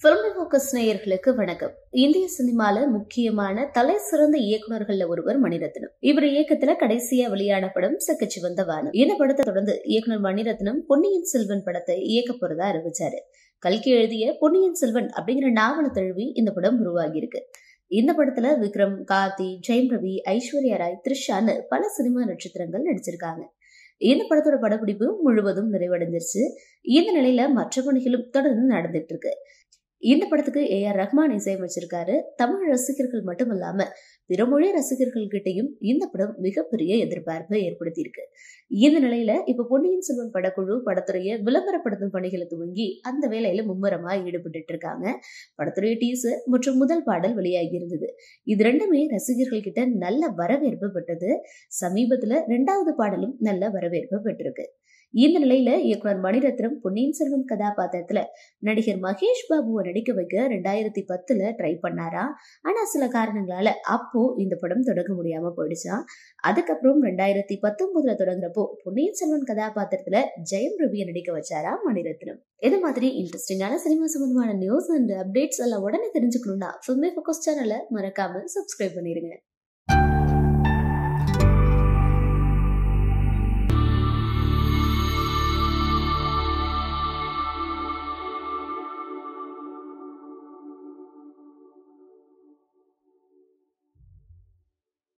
பிலிமி focus நேயர்களுக்கு வணக்கம் இந்திய சினிமால முக்கியமான தலை சிறந்த இயக்குநர்கள்ல ஒருவர் மணிரத்னம் இவர் இயக்கத்துல கடைசியா வெளியான படம் சக்கச்சி வந்த வானம் இந்த படத்தை தொடர்ந்து இயக்குனர் மணிரத்னம் பொன்னியின் செல்வன் படத்தை இயக்க போறதா அறிவிச்சாரு கல்கி எழுதிய பொன்னியின் செல்வன் அப்படிங்கிற நாவலை தழுவி இந்த படம் உருவாகி இருக்கு இந்த படத்துல விக்ரம் கார்த்தி ஜெயம் ரவி ஐஸ்வர்யா ராய் த்ரிஷான்னு பல சினிமா நட்சத்திரங்கள் நடிச்சிருக்காங்க இந்த படத்தோட படப்பிடிப்பு முழுவதும் நிறைவடைஞ்சிருச்சு இந்த நிலையில மற்ற பணிகளும் தொடர்ந்து நடந்துட்டு இருக்கு இந்த படத்துக்கு ஏ ஆர் ரஹ்மான் இசையமைச்சிருக்காரு தமிழ் ரசிகர்கள் மட்டுமல்லாம பிறமொழி ரசிகர்கள் கிட்டையும் இந்த படம் மிகப்பெரிய எதிர்பார்ப்பை ஏற்படுத்தியிருக்கு இந்த நிலையில இப்ப பொன்னியின் செல்வன் படக்குழு படத்துறைய விளம்பரப்படுத்தும் பணிகளை துவங்கி அந்த வேலையில மும்முரமா ஈடுபட்டு இருக்காங்க படத்துடைய டீசர் மற்றும் முதல் பாடல் வெளியாகி இருந்தது இது ரெண்டுமே ரசிகர்கள் கிட்ட நல்ல வரவேற்பு பெற்றது சமீபத்துல ரெண்டாவது பாடலும் நல்ல வரவேற்பு பெற்றிருக்கு இந்த நிலையில இயக்குனர் மணிரத்னம் பொன்னியின் செல்வன் கதாபாத்திரத்துல நடிகர் மகேஷ் பாபுவை நடிக்க வைக்க ரெண்டாயிரத்தி பத்துல ட்ரை பண்ணாரா ஆனா சில காரணங்களால அப்போ இந்த படம் தொடங்க முடியாம போயிடுச்சா அதுக்கப்புறம் ரெண்டாயிரத்தி பத்தொன்பதுல தொடங்குறப்போ பொன்னியின் செல்வன் கதாபாத்திரத்துல ஜெயம் ரவியை நடிக்க வச்சாரா மணிரத்னம் இது மாதிரி இன்ட்ரெஸ்டிங்கான சினிமா சம்பந்தமான நியூஸ் அண்ட் அப்டேட்ஸ் எல்லாம் உடனே தெரிஞ்சுக்கணும்னா ஃபில்மே ஃபோக்கஸ் சேனலை மறக்காம சப்ஸ்கிரைப் பண்ணிருங்க